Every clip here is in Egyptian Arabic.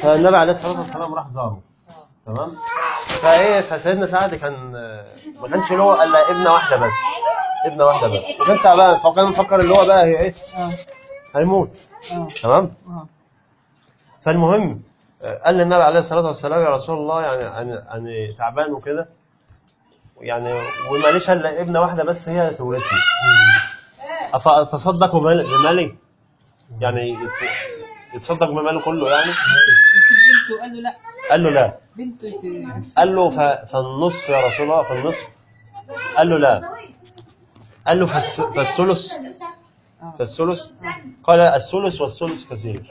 فالنبي عليه الصلاه والسلام راح زاره تمام فايه فسيدنا سعد كان ما كانش له الا ابنه واحده بس ابنه واحده بس وكان تعبان فكان مفكر اللي هو بقى هي ايه اه هيموت اه تمام اه فالمهم آه، قال للنبي عليه الصلاه والسلام يا رسول الله يعني انا انا تعبان وكده يعني وماليش الا ابنه واحده بس هي اللي تورثني افاتصدق بمال- بمالي يعني يت- يتصدق بماله كله يعني وسيب بنته قال له لا قال له لا بنته يت- قال له ف- فالنصف يا رسول الله فالنصف قال له لا قال له فالس- فالثلث اه فالثلث قال الثلث والثلث كثير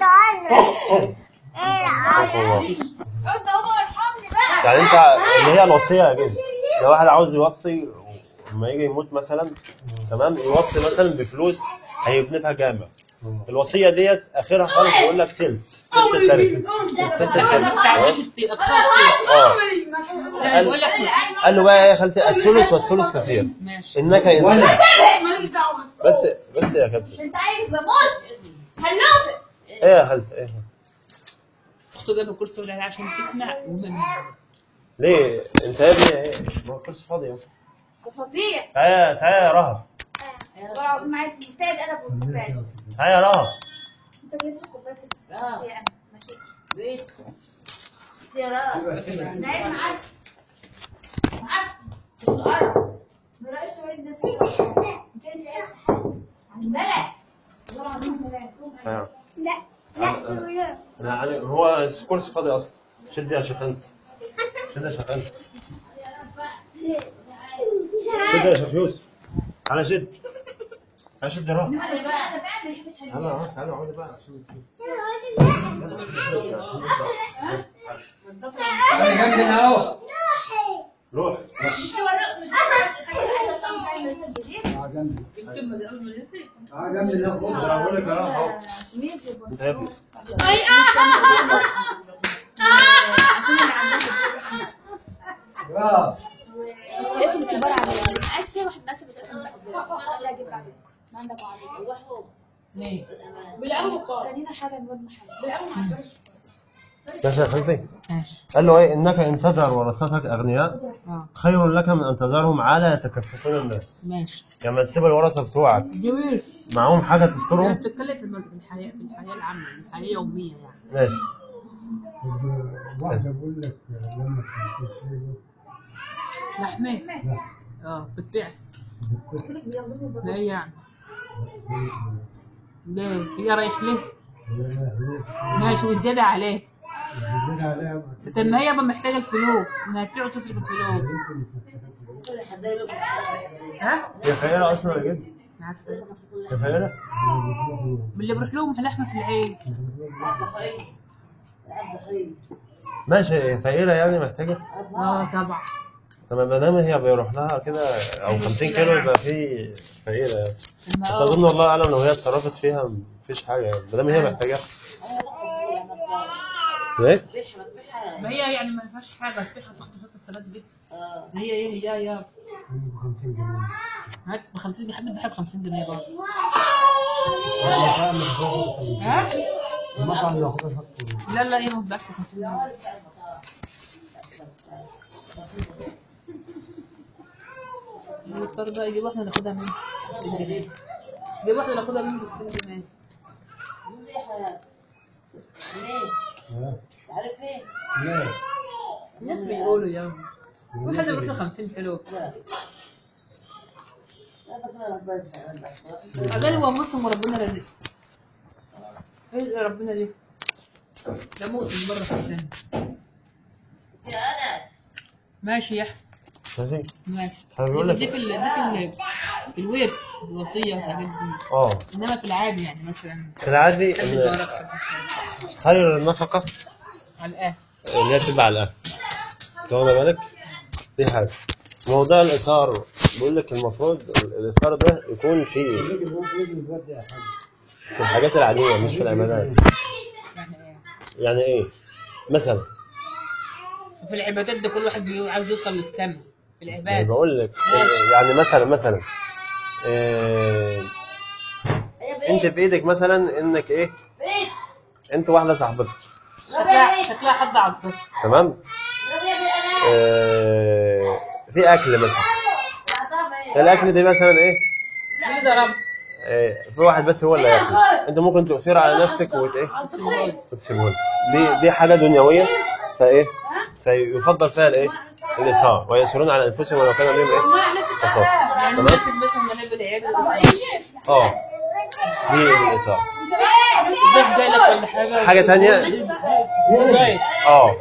استغفر الله. يعني انت اللي هي الوصيه يا جدع لو واحد عاوز يوصي لما يجي يموت مثلا تمام يوصي مثلا بفلوس هيبنتها جامع الوصيه ديت اخرها خالص يقول لك تلت تلت التركه تلت التركه ما تعرفش تمام؟ الت- اقساط اه لا يقول لك قال له بقى ايه يا خالتي الثلث والثلث كثير ماشي انك إن... ماليش دعوه بس بس يا كابتن انت عايز بموت هلوفك ايه يا خالتي ايه اخته جابه كرسي ولا عشان تسمع ومن ليه انت يا ابني ايه ما الكرسي فاضي اهو فظيع تعالى تعالى يا رهب والله معايا في الاستاد انا بوزبال تعالى يا رهب انت جايب لي كوبايه ماشي انا ماشي بيت يا راجل نايم معاك معاك الارض برايش شويه الناس انت انت عايز حاجه عندنا طبعا آه. لا لا سوري انا انا هو الكرسي فاضي اصلا شد يا شيخ انت شد يا شيخ انت شد يا شيخ يوسف تعالى شد تعالى شد يا رهب انا بقى انا بقى ما بحبش حاجه تعالى اهو تعالى اقعد بقى عشان انا جنب الهوا روح مش ورق مش خلي حاجه اه جنبي بنته ما اول ما نسي اه جنب الهوا مش هقول لك يا رهب اهو انت يا ابني اه انتوا الكبار عليا اسف واحد بس بتقسم لا اجيب عليكم ما عندك عليكم ليه؟ بيلعبوا بالقاع خلينا حاجه نود محل بيلعبوا مع الفرش ماشي يا خالتي ماشي قال له ايه انك ان تجعل ورثتك اغنياء اه خير لك من ان تذرهم على يتكففون الناس ماشي يعني ما تسيب الورثه بتوعك دي ورث معاهم حاجه انت تسترهم بتتكلم في الم- في الحياه في الحياه العامه الحياه اليوميه يعني ماشي واحدة بقول لك لما كنت في لحمه اه بتبيع لا يعني ليه هي رايح ليه ماشي والزيادة عليه طب ما هي بقى محتاجة الفلوس انها تبيع وتصرف الفلوس ها؟ هي فقيره اصلا يا جد عارفة. هي فقيره اللي بروح لهم لحمة في العيد ماشي هي فقيره يعني محتاجه اه طبعا طب ما دام هي بيروح لها كده او 50 كيلو يبقى في فقيره يعني لما بس اه اظن والله اعلم لو هي اتصرفت فيها مفيش حاجه يعني ما دام هي محتاجه ايه ما هي يعني ما فيهاش حاجة تبيعها تاخد فلوس الصلاة دي هي هي هي يا هات ب 50 جنيه حد بيحب 50 جنيه برضه ها؟ المطعم اللي واخدها لا لا ايه ما بتباعش ب 50 جنيه نضطر بقى يجيب واحدة ناخدها منه ب 60 جنيه يجيب واحدة ناخدها منه ب 60 جنيه الناس بيقولوا يا واحد يروح له 50 كيلو أغاني هو مسلم وربنا رزق ايه ربنا ليه؟ ده موسم بره في السنة ماشي يا احمد ماشي ماشي هو بيقول لك دي في ال- دي في ال- في الورث الوصية والحاجات دي اه انما في العادي يعني مثلا في العادي حد ان يدورك في الشارع. خير النفقه على الاهل اللي هي بتبقى على الاهل أنت واخد بالك دي حاجه موضوع الايثار بيقول لك المفروض الايثار ده يكون في في الحاجات العاديه مش في العبادات يعني ايه يعني ايه مثلا في العبادات ده كل واحد بيقول عاوز يوصل للسما في يعني العبادة بقول لك يعني مثلا مثلا إيه انت بايدك مثلا انك ايه انت واحده صاحبتك شكلها شكلها حد على الطفل تمام آه، في اكل مثلا الاكل ده مثلا ايه مين ضرب آه، في واحد بس هو اللي هياكل انت ممكن تؤثر على نفسك وت ايه وتسيبه له. دي دي حاجه دنيويه فايه فيفضل فيها الايه الاثار ويسرون على انفسهم ولو كان بهم ايه قصاص يعني تمام مناسب مثلا منابل العيال والأسرة. اه دي الاثار الضيف جاي لك ولا حاجه حاجه تانية جاي اه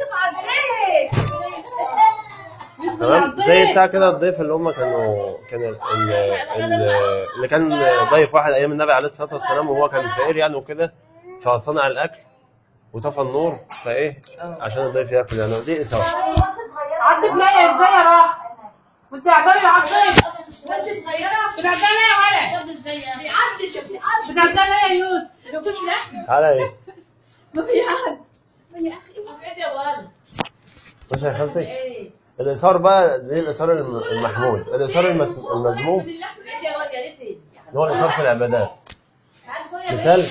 تمام زي بتاع كده الضيف اللي هم كانوا كان ال- ال- ال- اللي كان ضيف واحد ايام النبي عليه الصلاه والسلام وهو كان فقير يعني وكده فصنع الاكل وطفى النور فايه عشان الضيف ياكل يعني دي اثاره عدت ليا ازاي يا راح وانت عبالي عصير وانت صغيرة بتعبان يا ولد بيعدي شوف بيعدي بتعبان يا يوسف ما فيش لحم تعالى ايه ما في حد يا اخي ايه يا ولد مش يا خالتي ايه الاثار بقى دي الاثار الم- المحمود الاثار المس- المذموم اللحم ايه يا ولد يا ريت اللي هو الاثار في العبادات مثال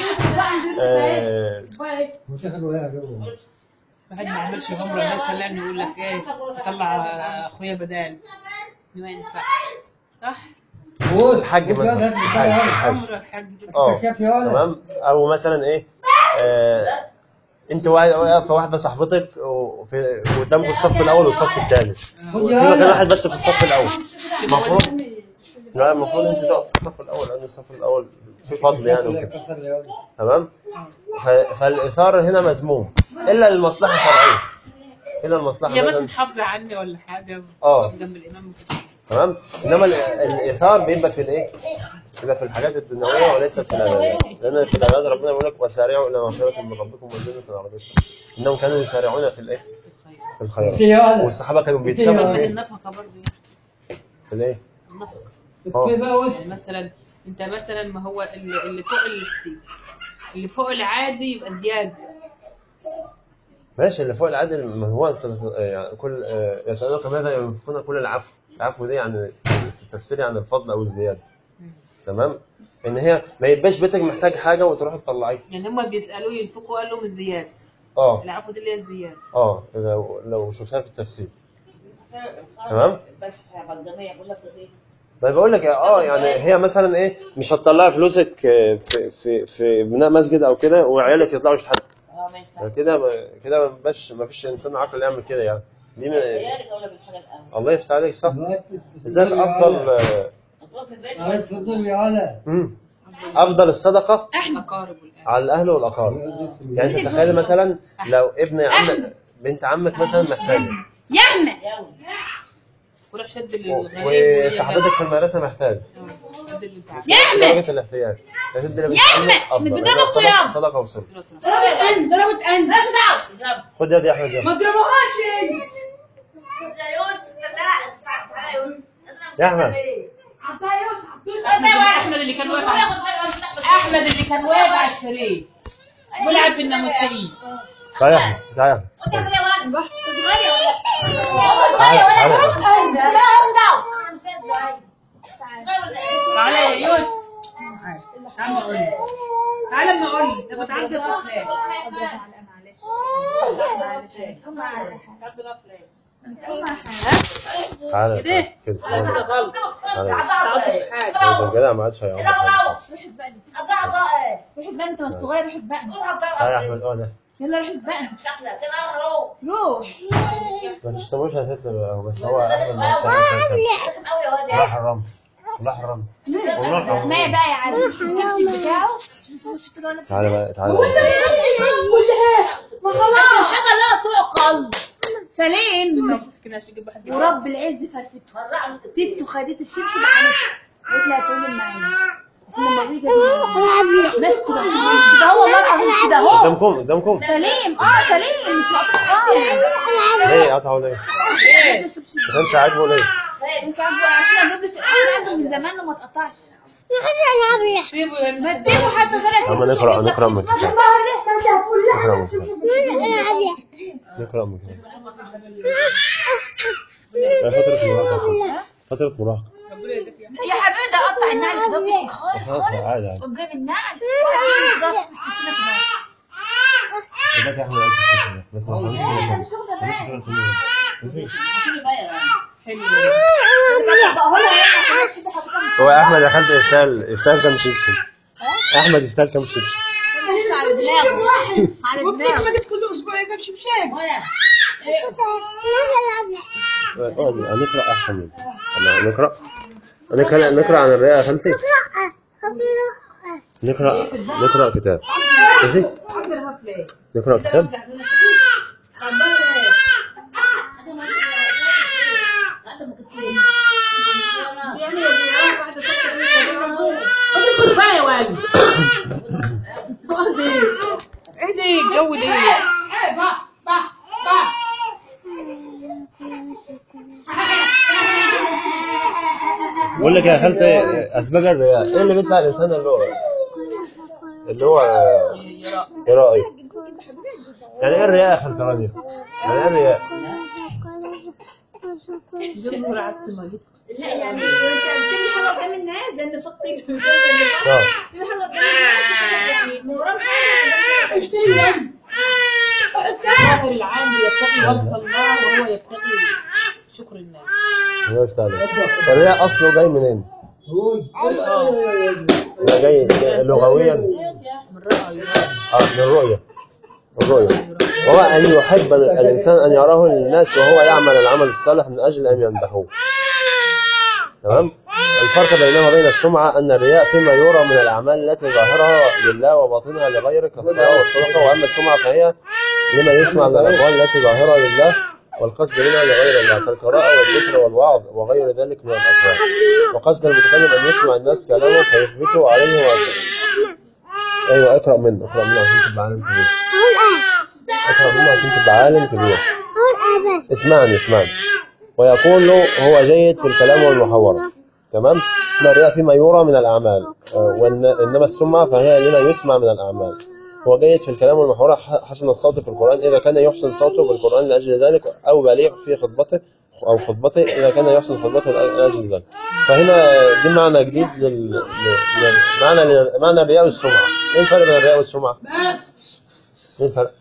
آه وتاخد وياها جوه واحد ما يعملش عمره مثلا يقول لك ايه اطلع اخويا بدال ما ينفعش صح الحج مثلا الحج الحج عمره الحاج كده. اه كشاف يا ولد. تمام او مثلا ايه آه انت واحد- واقفه واحده صاحبتك وفي قدامكم الصف الاول والصف الثالث خد في يا مكان ولد. واحد بس في الصف الاول المفروض لا المفروض انت تقف في الصف الاول لان الصف الاول في فضل يعني وكده كسر يا ولد. تمام ف- فالاثار هنا مذموم الا للمصلحه الشرعيه الا المصلحه هي بس مثلا محافظه عني ولا حاجه اه. واقف جنب الامام وكده. تمام انما ال- الايثار بيبقى في الايه بيبقى في الحاجات الدنيويه وليس في العبادات لان في العبادات ربنا بيقول لك وسارعوا الى مغفره من ربكم وجنه عرضها انهم كانوا يسارعون في الايه في الخيرات يا ولد. والصحابه كانوا طب بيتسابقوا ما في هي ايه النفقه برضه في الايه النفقه اطفي بقى وش يعني مثلا انت مثلا ما هو اللي, اللي فوق اللي, اللي فوق العادي يبقى زياده ماشي اللي فوق العدل ما هو انت يعني كل آه، يسالونك ماذا ينفقون كل العفو العفو دي يعني في التفسير يعني الفضل او الزياده تمام ان هي ما يبقاش بيتك محتاج حاجه وتروح تطلعيه يعني هم بيسالوه ينفقوا قال لهم الزياد اه العفو دي اللي هي الزياد اه لو لو شفتها في التفسير تمام بس الجميع يقول لك ايه ما بقول لك اه يعني هي مثلا ايه مش هتطلع فلوسك آه، في في في بناء مسجد او كده وعيالك يطلعوا يشحتوا اه ما ينفعش كده كده ما بقاش ما فيش انسان عاقل يعمل كده يعني دي من عيالك اولى بالحاجه الاول الله يفتح عليك صح الوقت لذلك يا افضل ولد. آه، هتوصل البيت عايز تفضل يا ولد مم. افضل الصدقه اقارب والاهل على الاهل والاقارب يعني انت تخيل مثلا لو ابن عم بنت عمك مثلا محتاجه يا احمد وروح شد و- للغريب وهي وصاحبتك في المدرسه محتاجه جنب. شد اللي انت عارفه يا احمد درجه الاحتياج تشد لبنت عمك افضل بتضرب لأنها أخويا. صدقه صدقه وسر صلة رحم. ضربت ان ضربت ان لا تدعوا خد يد يا احمد يلا. ما تضربوهاش يا يوسف لا تعالى يا يوسف يا احمد حطها يا يوسف احمد احمد اللي كان واقف على احمد اللي كان واقف على السرير ولعب بالناموسيه تعالى يا احمد تعالى انت يا ولد صغير تعالى تعالى تعالى يا يوسف تعالى اقول لك تعالى اما اقول لك ده بتعدي الافلام تعالى كده كده لا كده غلط تعالى تعطش حاجه ده الجدع ما عادش هيعمل حاجه روح اسبقني انت من الصغير روح اسبقني تعالى يا احمد اه ده يلا روح اسبقني روح ما تشتموش يا ست هو بس هو احمد ما عادش هيعمل حاجه الله حرام الله حرام والله حرام اسمعي بقى يا عم الشبشب بتاعه تعالى بقى تعالى ما خلاص حاجه لا تعقل سليم كده عشان اجيب واحد ورب العز فرفته سبته خدت الشبشب عنك قلت لها تقولي معايا بس لما بيجي ماسك كده كده هو والله العظيم كده اهو قدامكم قدامكم سليم اه سليم مش مقطوع خالص ليه قطعوا ليه؟ ما كانش عاجبه ليه؟ مش عاجبه عشان اجيب له عشان عنده من زمان وما اتقطعش سيبه يا ما تسيبه حتى غير اما نقرا نقرا من الكتاب نقرا من الكتاب نقرا من الكتاب هي فترة مراهقة فترة مراهقة ربنا يهديك يا يا حبيبي ده قطع النعل كده وبيسك خالص خلاص خالص عادي عادي قدام النعل وبعدين كده في السكينة كده. حسابات يا احمد ألف شكر. بس ما تعملش كده تاني. ما تعملش كده تاني. ماشي؟ حلو هو احمد يا خالتي يستاهل يستاهل كام شبشب احمد يستاهل كام شبشب على دماغه على وكيف دماغه ما قلت كل اسبوع يجيب شبشب اقعد نقرا احسن منك تمام، نقرا نقرا نقرا عن الرئه يا خالتي نقرا نقرا كتاب ماشي عبد الهفلة نقرا كتاب يعني يا زيارة واحدة تكتب خد كفاية يا والد ايه ده الجو ده ايه با با با بقول لك يا خالتي اسباب الرياء ايه اللي بيدفع الانسان اللي هو اللي هو يرائي يعني ايه الرياء يا خالتي راضيه يعني ايه الرياء يظهر عكس ما يظهر لا يعني انت بتعمل حاجه قدام الناس ده النفاق كده مش انت اه بتعمل حاجه قدام الناس يعني مغرم حاجه اشتري اللم الظاهر العام يتقي وجه الله وهو يبتغي شكر الناس الله يفتح عليك الرياء اصله جاي منين؟ ده جاي لغويا من رأى يرى اه من الرؤيه الرؤيه وهو ان يحب الانسان ان يراه للناس وهو يعمل العمل الصالح من اجل ان يمدحوه تمام الفرق بينه وبين السمعة أن الرياء فيما يرى من الأعمال التي ظاهرها لله وباطنها لغيره كالصلاة والصدقة وأما السمعة فهي لما يسمع من الأقوال التي ظاهرها لله والقصد منها لغير الله كالقراءة والذكر والوعظ وغير ذلك من الأقوال وقصد المتكلم أن يسمع الناس كلامه فيثبته عليه ويثبته أيوة اقرأ منه اقرأ منه عشان تبقى عالم كبير اقرأ منه عشان تبقى عالم كبير اسمعني اسمعني ويقول له هو جيد في الكلام والمحاورة تمام إن الرياء فيما يرى من الأعمال آه، وإن- إنما السمعة فهي لما يسمع من الأعمال هو جيد في الكلام والمحاورة ح- حسن الصوت في القرآن إذا كان يحسن صوته بالقرآن لأجل ذلك أو بليغ في خطبته أو خطبته إذا كان يحسن خطبته لأجل ذلك فهنا دي معنى جديد لل... لل... لل- معنى لل... معنى الرياء والسمعة إيه الفرق بين الرياء والسمعة؟ إيه الفرق؟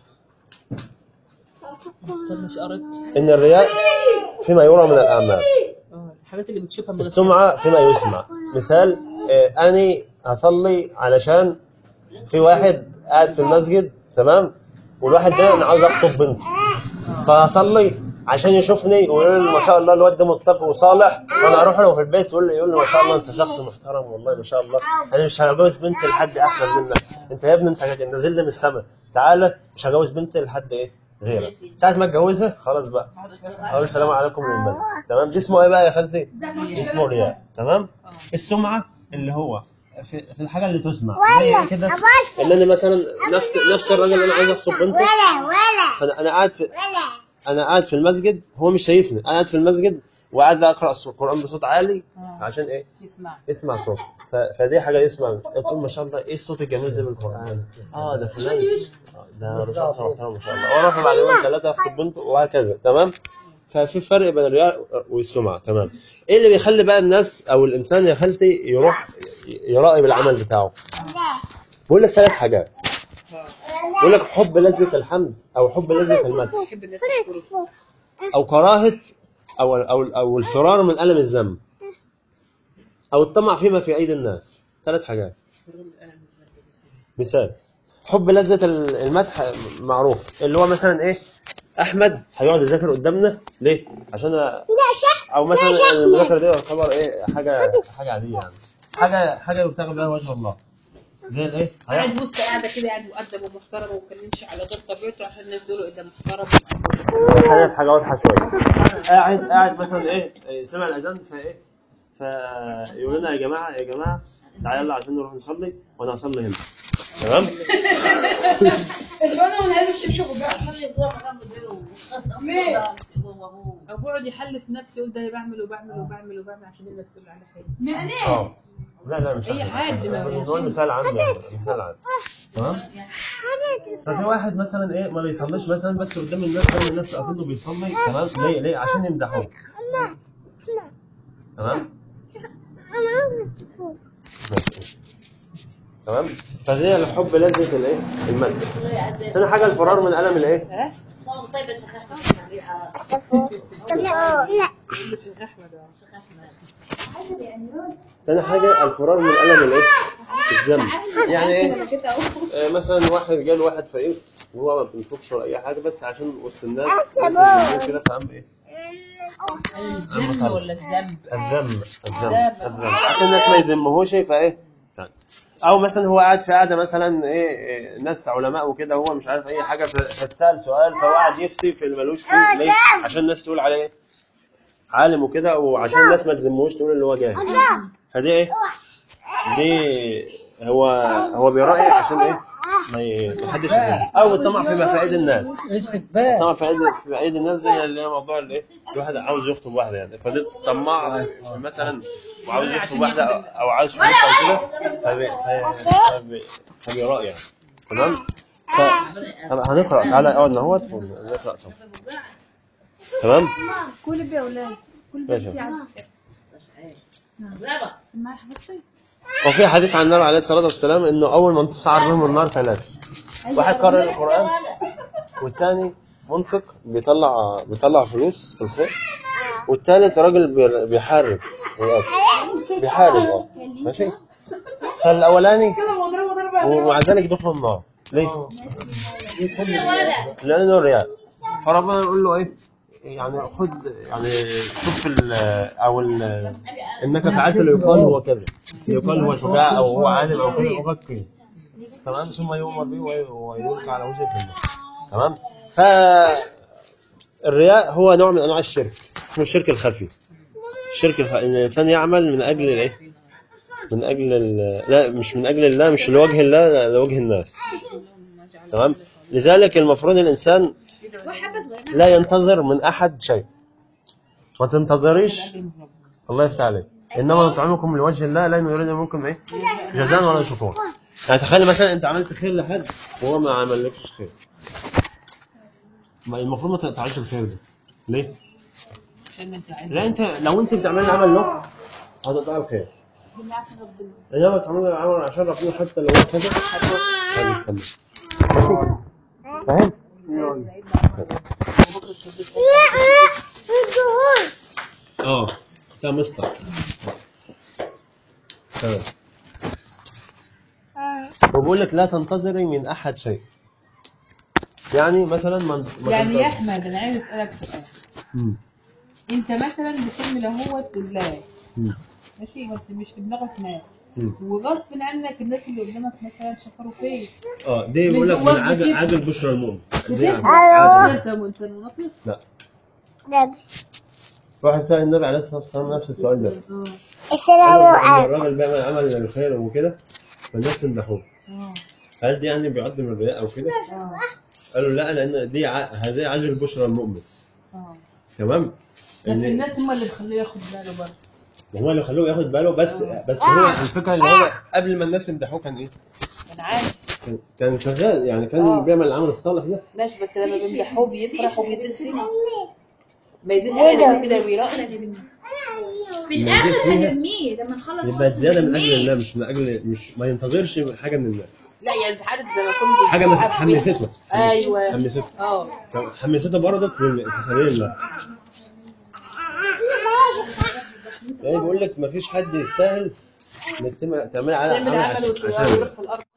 طب مش قريت إن الرياء فيما يرى من الأعمال اه الحاجات اللي بتشوفها من السمعة فيما يسمع مثال آه، أني هصلي علشان في واحد قاعد في المسجد تمام والواحد ده أنا عاوز أخطب بنتي فهصلي عشان يشوفني ويقول لي ما شاء الله الواد ده متقي وصالح وانا اروح له في البيت يقول لي يقول لي ما شاء الله انت شخص محترم والله ما شاء الله انا مش هجوز بنتي لحد احسن منك انت يا ابني انت نازل لي من السماء تعالى مش هجوز بنتي لحد ايه غيرك ساعة ما اتجوزها خلاص بقى اقول السلام عليكم للمسجد تمام دي اسمه ايه بقى يا خالتي دي اسمه رياء تمام السمعة اللي هو في, في الحاجة اللي تسمع زي إيه كده ان انا مثلا نفس نفس الراجل اللي انا عايز اخطب بنته فانا انا قاعد في انا قاعد في المسجد هو مش شايفني انا قاعد في المسجد وقاعد اقرا القران بصوت عالي عشان ايه يسمع يسمع صوت ف- فدي حاجه يسمع تقول ما شاء الله ايه الصوت الجميل ده بالقران اه ده فلان آه، ده رجل محترم ما شاء الله واروح بعد يومين ثلاثه اخطب بنته وهكذا تمام ففي فرق بين الرياء والسمعه تمام ايه اللي بيخلي بقى الناس او الانسان يا خالتي يروح يرائي بالعمل بتاعه بقول لك ثلاث حاجات بقول لك حب لذة الحمد او حب لذة المدح بحب الناس تشكره او كراهه او او او الفرار من الم الذنب او الطمع فيما في ايدي الناس ثلاث حاجات مثال حب لذة المدح معروف اللي هو مثلا ايه احمد هيقعد يذاكر قدامنا ليه عشان أ- او مثلا المذاكره دي يعتبر ايه حاجه حاجه عاديه يعني حاجه حاجه يبتغى بها وجه الله زي الايه قاعد وسط قاعده كده قاعد مؤدب ومحترم وما بيتكلمش على غير طبيعته عشان الناس دول ده محترم خلينا في حاجه واضحه شويه قاعد قاعد مثلا ايه إيه، سمع الاذان فايه فيقول لنا يا جماعه يا جماعه تعالى يلا عشان نروح نصلي وانا هصلي هنا تمام بس انا من هذا الشبشب بقى او بيقعد يحلف نفسه يقول ده بعمل وبعمل وبعمل وبعمل عشان الناس تقول على حاجه اه لا لا مش أي عارف. حد ما مش هو مثال عام يعني، مثال عام تمام ففي واحد مثلا ايه ما بيصليش مثلا بس قدام الناس قدام الناس اكنه بيصلي تمام ليه ليه عشان يمدحوه تمام ماشي. تمام فدي الحب لذة الايه المد ثاني حاجه الفرار من الم الايه ها طيب بس ثاني حاجه الفرار من الم الايه الذنب يعني ايه آه، مثلا واحد جاله واحد فقير وهو ما بينفقش ولا اي حاجه بس عشان وسط الناس الناس كده فقام ايه الذم ولا الذنب الذم الذم الذم عشان الناس ما يذمهوش فايه او مثلا هو قاعد في قاعده مثلا ايه إيه، ناس علماء وكده هو مش عارف اي حاجه ف- فاتسال سؤال فهو قاعد يفتي في اللي ملوش فيه ليه عشان الناس تقول عليه عالم وكده وعشان الناس ما تذمهوش تقول اللي هو جاهل فدي ايه دي هو هو بيرأي عشان ايه ما ي- ما حدش يذمه او الطمع في مفائد الناس استكبار طبعا في عيد في عيد الناس زي اللي هي موضوع الايه الواحد عاوز يخطب واحده يعني فدي طماع مثلا وعاوز يخطب واحده او أو عاوز فلوس او كده فبي- فبي- فبيراء يعني تمام ف- طب هنقرا تعالى اقعد اهوت ونقرا سوا تمام كل بيه يا ولاد كل ماشي. بيه عم ما حفظتي وفي حديث عن النبي عليه الصلاه والسلام انه اول من تسعر بهم النار ثلاثه واحد قرأ القران والتاني منفق بيطلع بيطلع فلوس في الخير والتالت راجل بي- بيحارب للأسف. بيحارب اه ماشي فالاولاني ومع ذلك دخل النار ليه؟ لانه رياء فربنا يقول له ايه؟ يعني خد يعني شوف ال او ال انك فعلت ليقال هو كذا يقال هو شجاع او هو عالم او كذا وفكر تمام ثم يؤمر به وي- ويلقى على وجهه في النار تمام ف الرياء هو نوع من انواع الشرك اسمه الشرك الخفي الشرك الخفي ان الانسان يعمل من اجل الايه من اجل ال... لا مش من اجل الله مش لوجه الله لا لوجه الناس تمام لذلك المفروض الانسان لا ينتظر من احد شيء ما تنتظريش الله يفتح عليك انما نطعمكم لوجه الله لا نريد منكم ايه جزاء ولا شكور يعني تخيل مثلا انت عملت خير لحد وهو ما عملكش خير ما المفروض ما تقطعش الخير ده ليه؟ عشان انت عايز لا انت لو انت بتعمل عمل له هتقطع الخير انما بتعمل عمل عشان ربنا حتى لو هو كذا هتستمر فاهم؟ اه ده مصطفى تمام وبقول لك لا تنتظري من احد شيء يعني مثلا ما ما يعني يا تنتظر- احمد انا عايز اسالك سؤال مم. انت مثلا بتعمل اهوت لله مم. ماشي بس مش في دماغك ناس مم. وغصب عنك الناس اللي قدامك مثلا شكروا فيك اه دي من بيقول لك من جواك عاجل بتبقى- عاجل بشرى المؤمن دي بتفرق عاجل. انت انت منافق لا واحد سأل النبي عليه الصلاة والسلام نفس السؤال ده اه قال له إن الراجل بيعمل عمل الخير وكده فالناس يمدحوه اه هل دي يعني بيعد من الرياء أو كده؟ اه قالوا لا لأن دي ع... هذه عجل بشرى المؤمن اه تمام؟ بس إن- الناس هم اللي بيخلوه ياخد باله برضه هو اللي خلوه ياخد باله بس بس هو الفكرة اللي هو قبل ما الناس يمدحوه كان إيه؟ انا عارف كان- كان شغال يعني كان آه. بيعمل العمل الصالح ده ماشي بس لما بيمدحوه بيفرح وبيزيد فيه ما يزيدش على كده ويرقص في يزيد الاخر فيها. هنرميه لما نخلص يبقى زيادة من أجل هنرميه. الله مش من أجل مش ما ينتظرش حاجة من الناس لا يعني عارف زي ما كنت حاجة مثلا حمسته ايوه حمسته اه حمسته برضه في في سبيل الله يعني بيقول لك مفيش حد يستاهل انك تعمل على تعمل عمل عمل عشان وتروح عشان في الارض